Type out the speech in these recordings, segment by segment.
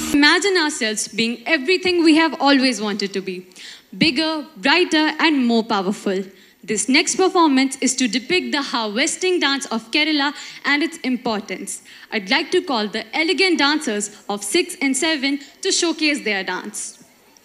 Imagine ourselves being everything we have always wanted to be bigger, brighter, and more powerful. This next performance is to depict the harvesting dance of Kerala and its importance. I'd like to call the elegant dancers of 6 and 7 to showcase their dance.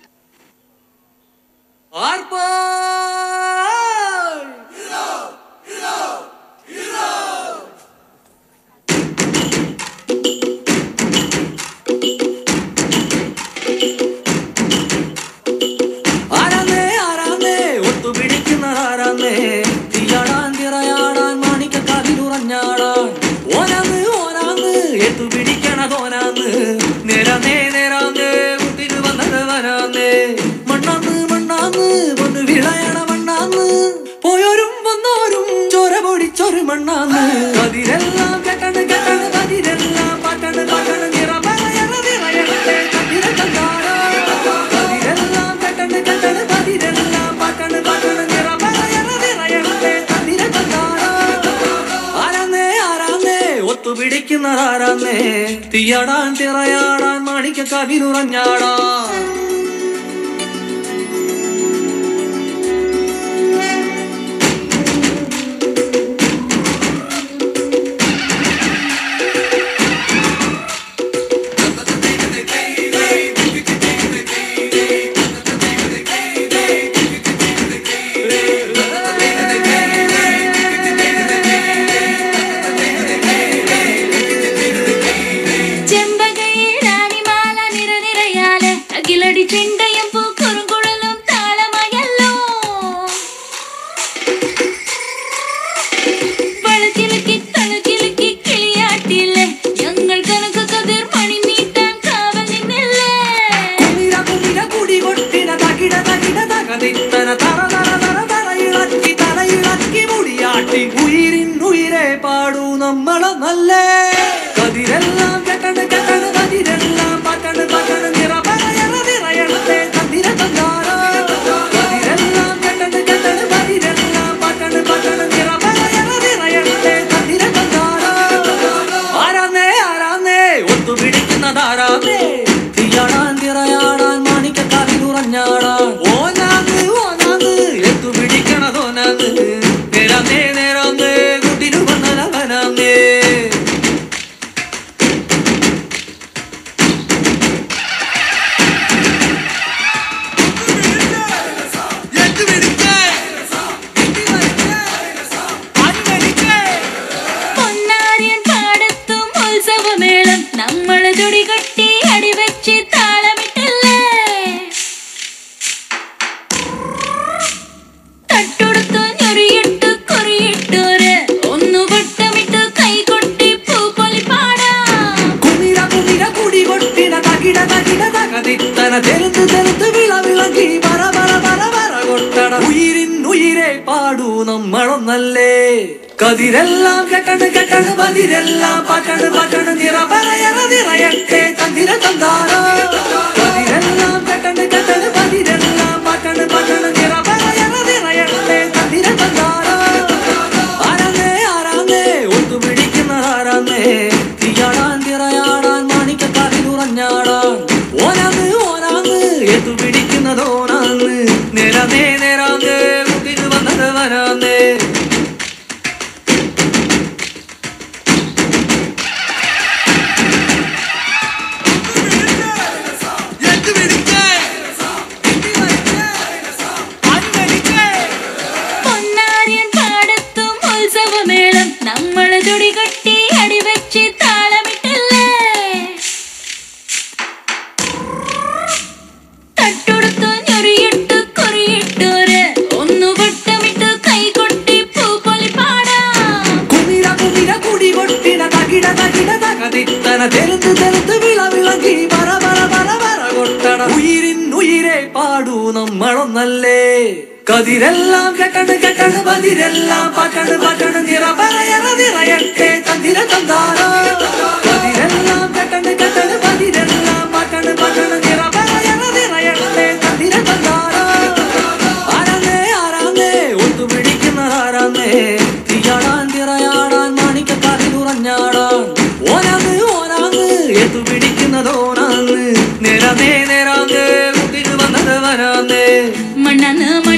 ആരാന്നേ ആരാന്നേ ഒത്തുപിടിക്കുന്നതാരാന്നേ തീയാടാൻ തിറയാടാൻ മാണിക്കക്കാതിലുറഞ്ഞാടാൻ ഓനാന്ന് ഓനാന്ന് എത്തുപിടിക്കണതോനാന്ന് നേരാന്നേ നേരാന്നേ കുട്ടിന് വന്നത് വരാന്നേ മണ്ണാന്ന് മണ്ണാന്ന് ഒന്ന് വിളയണ മണ്ണാന്ന് പോയോരും വന്നോരും ചോര പൊടിച്ചൊരു മണ്ണാന്ന് കതിരെല്ലാം കെട്ടണ് കെട്ടണ് കതിരെല്ലാം പാട്ടണ് പാട്ടണ് നിറ പറയണ നിറയണേ കതിര കണ്ടാടാ കതിരെല്ലാം കെട്ടണ് കെട്ടണ് കതിരെല്ലാം പാട്ടണ് പാട്ടണ് നിറ പറയണ നിറയണേ കതിര കണ്ടാടാ ആരാന്നേ ആരാന്നേ ഒത്തുപിടിക്കുന്നതാരാന്നേ തീയാടാൻ തിറയാടാൻ മാണിക്ക കവിരുറഞ്ഞാടാൻ ചെമ്പകയിലാണിമാല നിറനിറയാലെ അകിലടി ചെണ്ടയും പൂക്കുറുങ്കുഴലും താളമയല്ലോ പഴകിലുക്കി തളുകിലുക്കി കിളിയാട്ടില്ലേ ഞങ്ങൾ കനക കതിർ മണി നീട്ടാൻ കാവൽ നിന്നില്ലേ കുമിര കുമിര കുടി കൊട്ടിന തകിട തകിട തകതിത്തന തറ തറ തറ തറ ഇളക്കി തറ ഇളക്കി മുടിയാട്ടി ഉയിരിൻ ഉയിരെ പാടൂ നമ്മളെ നല്ലേ കതിരെല്ലാം കെട്ടണ് കെട്ടണ് കതിരെല്ലാം പാട്ടണ് പാട്ടണ് നിറ പറയണ നിറയണത്തെ കതിര കണ്ടാറ കതിരെല്ലാം കെട്ടണ് കെട്ടണ് കതിരെല്ലാം പാട്ടണ് പാട്ടണ് നിറ പറയണ നിറയണത്തെ കതിര കണ്ടാറ ആരാന്നേ ആരാന്നേ ഒത്തുപിടിക്കുന്നതാരാന്നേ തീയാടാൻ തിറയാടാൻ മാണിക്ക കവിതുറഞ്ഞാടാൻ ഓനാന്ന് ഓനാന്ന് എത്തുപിടിക്കണതോനാന്ന് നേരാന്നേ നേരാന്നേ കുട്ടിനു വന്നലവനാന്നേ പൊന്നാരിയൻ പാടത്തും ഉത്സവമേളം നമ്മള് തുടി കൊട്ടി അടിവെച്ച് താളമിട്ടല്ലേ തട്ടുടുത്തു ഞൊറിയിട്ടു കുറിയിട്ടോര് ഒന്നു വട്ടമിട്ടു കൈകൊട്ടി പൂപ്പൊലി പാടാം കുമിര കുമിര കുടി കൊട്ടിന തകിട തകിട തകതിത്തന തെരുത്ത് തെരുത്ത് വിള വിളക്കി പറ പറ പറ പറ കൊട്ടട ഉയിരിൻ ഉയിരെ പാടൂ നമ്മളൊന്നല്ലേ കതിരെല്ലാം കെട്ടണ് കെട്ടണ് പതിരെല്ലാം പാട്ടണ് പാട്ടണ് നിറ പറയണ നിറയട്ടെ തന്തിര തന്താര കതിരെല്ലാം കെട്ടണ് കെട്ടണ് പതിരെല്ലാം പാട്ടണ് പാട്ടണ് നിറ പറയണ നിറയട്ടെ തന്തിര തന്താര ആരാന്നേ ആരാന്നേ ഒത്തുപിടിക്കുന്നതാരാന്നേ തീയാടാൻ തിറയാടാൻ മാണിക്ക കവിലുറഞ്ഞാടാൻ ഓനാന്ന് ഓനാന്ന് എത്തുപിടിക്കുന്നതോനാന്ന് നേരാന്നേ നേരാന്നേ കുട്ടിന് വന്നത് വരാന്നേ പൊന്നാരിയൻ പാടത്തും ഉത്സവമേളം നമ്മള് തുടി കൊട്ടി അടിവെച്ച് താളമിട്ടല്ലേ തട്ടുടുത്തു ഞൊറിയിട്ടു കുറിയിട്ടോര് ഒന്നു വട്ടമിട്ടു കൈകൊട്ടി പൂപ്പൊലി പാടാം കുമിര കുമിര കുടി കൊട്ടിന തകിട തകിട തകതിത്തന തെരുത്ത് തെരുത്ത് വിള വിളക്കി പറ പറ പറ പറ കൊട്ടട ഉയിരിൻ ഉയിരെ പാടൂ നമ്മളൊന്നല്ലേ കതിരെല്ലാം കെട്ടണ് കെട്ടണ് പതിരെല്ലാം പാട്ടണ് പാട്ടണ് നിറ പറയണ നിറയട്ടെ തന്തിര തന്താര കതിരെല്ലാം കെട്ടണ് കെട്ടണ് പതിരെല്ലാം പാട്ടണ് പാട്ടണ് നിറ പറയണ നിറയട്ടെ തന്തിര തന്താര ആരാന്നേ ആരാന്നേ ഒത്തുപിടിക്കുന്നതാരാന്നേ തീയാടാൻ തിറയാടാൻ മാണിക്ക കവിലുറഞ്ഞാടാൻ ഓനാന്ന് ഓനാന്ന് എത്തുപിടിക്കുന്നതോനാന്ന് നേരാന്നേ നേരാന്നേ കൂട്ടിന് വന്നത് വരാന്നേ മണ്ണാന്ന്